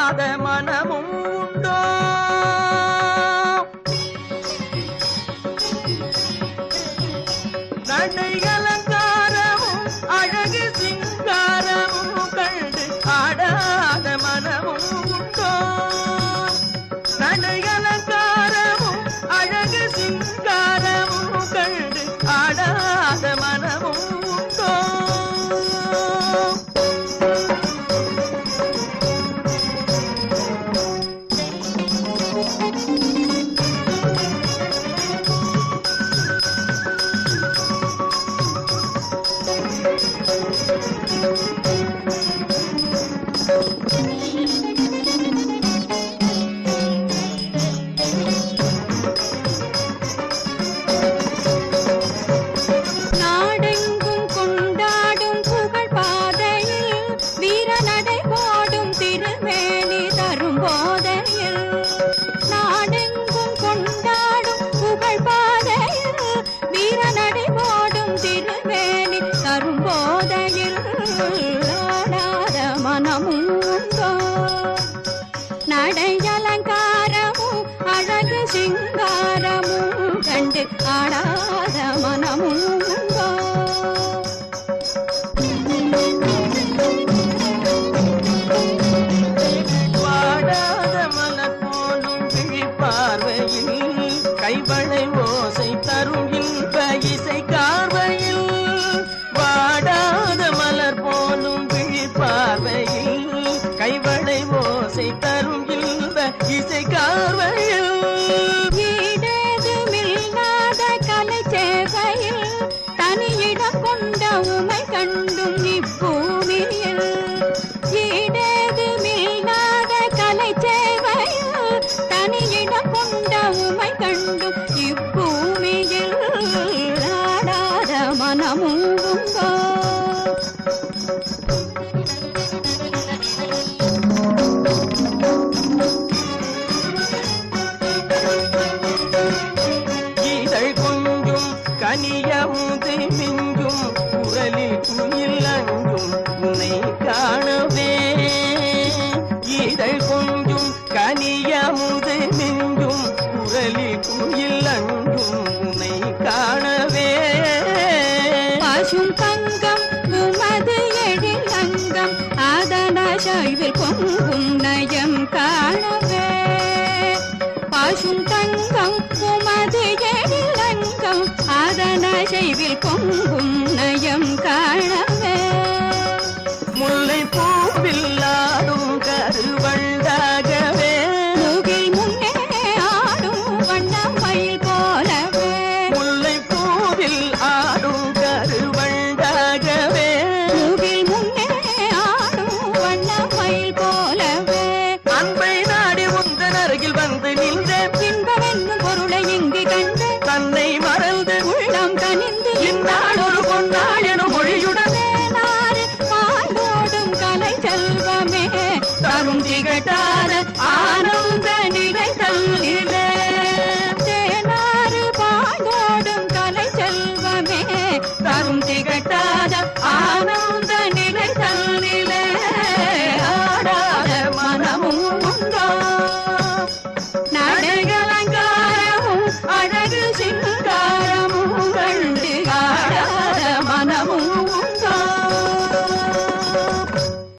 ஆடாத மனமும் உண்டோ நடை அலங்காரமும் அழகு சிங்காரமும் கண்டு ஆடாத மனமும் உண்டோ நடை அலங்காரமும் அழகு சிங்காரமும் கண்டு ஆடாத மனமும் உண்டோ நாடெங்கும் கொண்டாடும் புகழ் பாதையில் வீர நடை போடும் திருமேனி தரும் போதையில் நாடெங்கும் கொண்டாடும் புகழ் பாதையில் வீர நடை போடும் திருமேனி தரும் போதையில் ஆடாத மனமும் உண்டோ நடை அலங்காரமும் அழகு சிங்காரமும் கண்டு ஆடாத மனமும் உண்டோ வாடாத மலர் போலும் விழிப்பார்வையில் கைவளை ஓசை தரும் இன்ப இசை கார்வையில் வாடாத மலர் போலும் விழிப்பார்வையில் கைவளை ஓசை தரும் இன்ப இசை கார்வையில் ஈடேதுமில்லாத கலை சேவையில் தனியிடம் கொண்ட உமை கண்டும் இப்பூமியில் ஈடேதுமில்லாத கலை சேவையில் தனியிடம் கொண்ட உமை கண்டும் இப்பூமியில் ஆடாத மனமும் உண்டோ இதழ் கொஞ்சும் கனியமுதை மிஞ்சும் குரலில் குயில் அங்கும் உன்னை காணவே இதழ் கொஞ்சும் கனியமுதை மிஞ்சும் குரலில் குயில் அங்கும் உன்னை காணவே பசும் தங்கம் உமது எழில் அங்கம் அதன சைவில் பொங்கும் நயம் காணவே பசும் தங்கம் உமது எழில் அங்கம் அதன சைவில் பொங்கும் நயம் காணவே முல்லை பூவில் ஆடும் கருவண்டாகவே முகில் முன்னே ஆடும் வண்ணமயில் போலவே முல்லை பூவில் ஆடும் கருவண்டாகவே முகில் முன்னே ஆடும் வண்ணமயில் போலவே அன்பை நாடி உந்தன் அருகில் வந்து நின்றேன் இன்பமென்னும் பொருளை இங்கு கண்டு தன்னை மறந்து உள்ளம் கனிந்து இந்நாள் ஒரு பொன்னாள் எனும் மொழியுடன் நாடு பாடோடும் கலை செல்வமே தரும் திகட்டாத ஆனந்த நிலைத்தல் நிலை